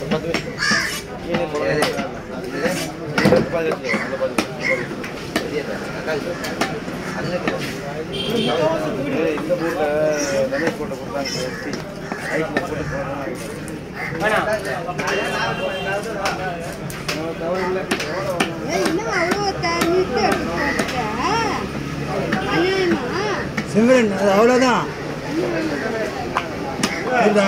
இந்த போட்ட ரமேஷ் போட்ட கொடுத்தாங்க ஐட்டில் போட்டு ஏய், என்ன அவ்வளோ தண்ணிட்டு அநியாயமா சிம்ரன் அது அவ்வளோதான் புரியுதா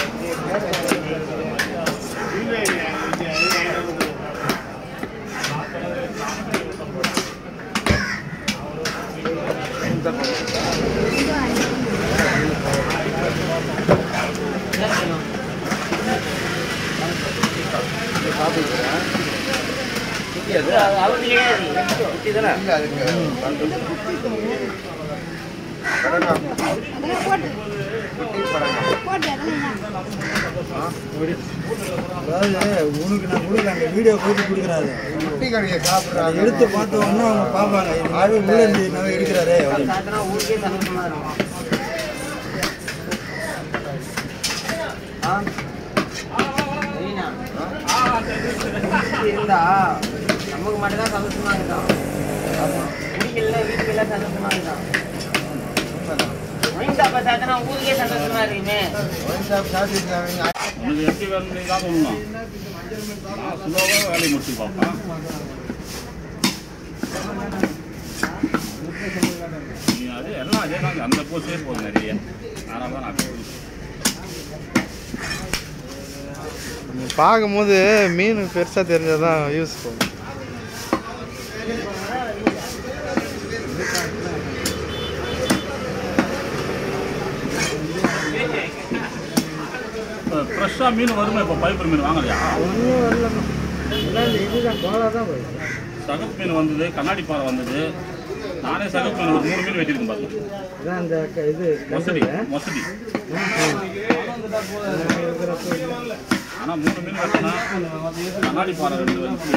அதெல்லாம் போட்டு போட்டு அதெல்லாம் அதாவது உனக்கு நான் கொடுக்குறேன் அந்த வீடியோ போட்டு கொடுக்குறாரு குட்டி கடையை சாப்பிட்றாங்க அதை எடுத்து பார்த்த உடனே அவங்க பார்ப்பாங்க இது மாதிரி உள்ள இருந்து நம்ம எடுக்கிறாரே அப்படின்னு. இருந்தா நமக்கு மட்டும்தான் சந்தோஷமா இருக்கும் வீட்டுல வீட்டுல சந்தோஷமா இருக்கும் ஒயின் சாப்பா சாத்தினா ஊருக்கே சந்தோஷமா இருக்குமே ஒயின் ஷாப் சாப்பிட்டு உனக்கு எப்படி வேணும் நீ தான் சொல்லணும் நான் சுலோவாக வேலையை முடிச்சு பார்ப்பேன் நீ அதே எல்லாம் அதே தான் அந்த போஸ்டே போதும் நிறைய அதனால தான் நான் போய் பார்க்கும்போது மீன் பெருசாக தெரிஞ்சால் தான் யூஸ் போகும் இப்போ ஃப்ரெஷ்ஷாக மீன் வருமா இப்போ பைப்பர் மீன் வாங்கலையா ஒன்றும் வரலம்மா எல்லாம் இந்த இதுதான் கோலா தான் போயிடுச்சு சகப்பு மீன் வந்தது கண்ணாடி பாறை வந்தது நானே சகப்பு மீன் ஒரு மூணு மீன் வெட்டியிருக்கேன் பாருங்க அதான் அந்த க- இது மொசடி கண்டல மொசடி ஆனால் மூணு மீன் வெட்டினா கண்ணாடி பாறை ரெண்டு வந்து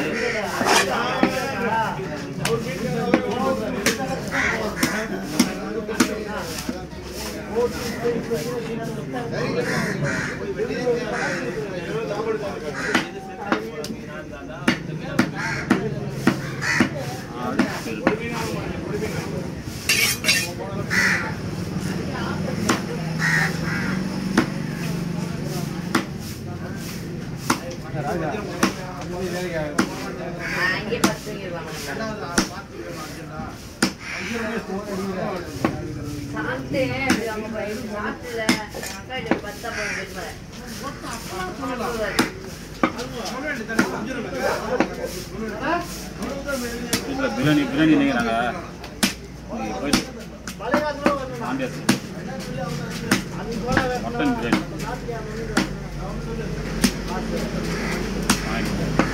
அங்கே பத்து சாப்பிட்டு அவங்க பையன் சாப்பிடல அக்கா இது பத்தா போய் வீட்டில் பிரியாணி பிரியாணி நினைக்கிறாங்க நீங்கள் போயிட்டு பாண்டியாஸ் மட்டன் பிரியாணி வாங்கிட்டு போ.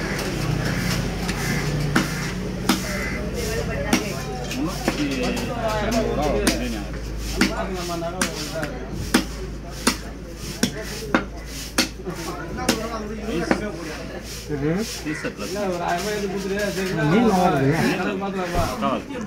முந்நூற்றி எண்பது ரூபா ஒரு பிரியாணி ஆகுது பீஸ் ப்ளஸ் மீன் நல்லா இருக்குல்ல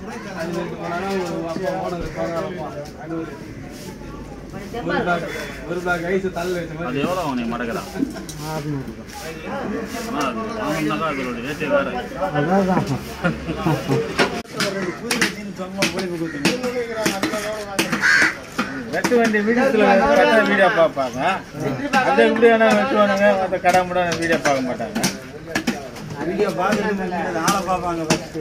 அது எவ்வளோ ஆகும் நீ மடக்கிறா ஆறுநூறு ஆனால் அது வாங்கினாக்கா அதோட ரேட்டே வேறு அதான் வெட்ட வேண்டிய வீடியோஸ்ல கரெக்டாக வீடியோ பார்ப்பாங்க அந்த இப்படியான வெட்டுவானுங்க மற்ற கடை முடான வீடியோ பார்க்க மாட்டாங்க வீடியோ பார்த்துட்டு ஆளை பார்ப்பாங்க ஃபஸ்ட்டு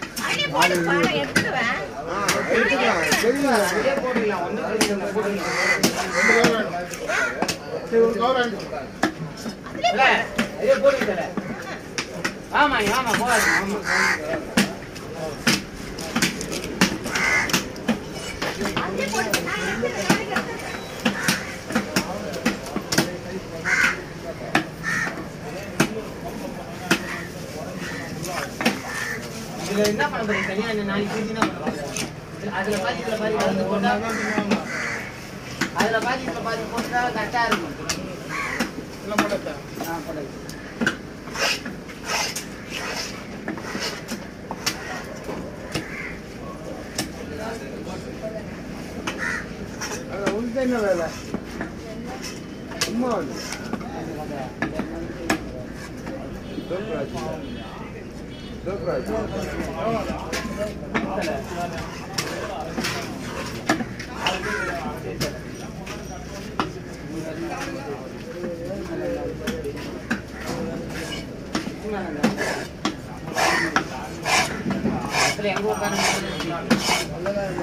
ஆமா ஆமா போகாது ஆமா இதுல என்ன பண்ண போறீங்க தனியா இந்த நாளைக்கு பிரிச்சு என்ன பண்ண போறீங்க? அதுல பாதி இதுல பாதி கலந்து போட்டா அதுல பாதி இதுல பாதி போட்டா கரெக்டா இருக்கும் ஆ, போடுங்க. உனக்கு என்ன வேலை சும்மா வந்து ஆ அப்புறம் எங்க உட்காந்து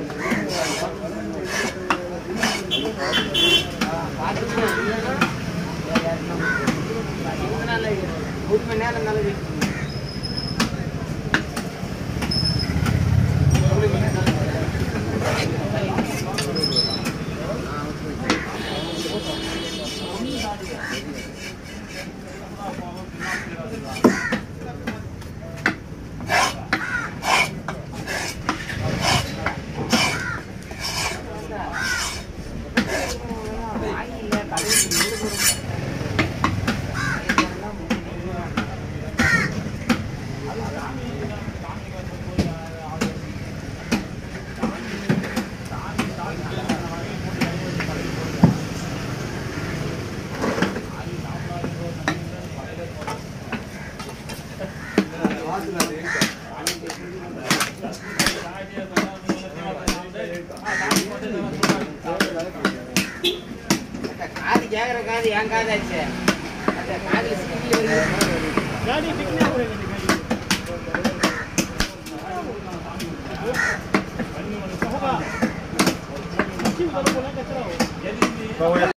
ஒரு மணி நேரம் இருந்தாலும் wait பண்ணுங்க. அந்த காது கேக்குற காது என் காதாச்சு அந்த காதுல ஸ்கில் இப்போ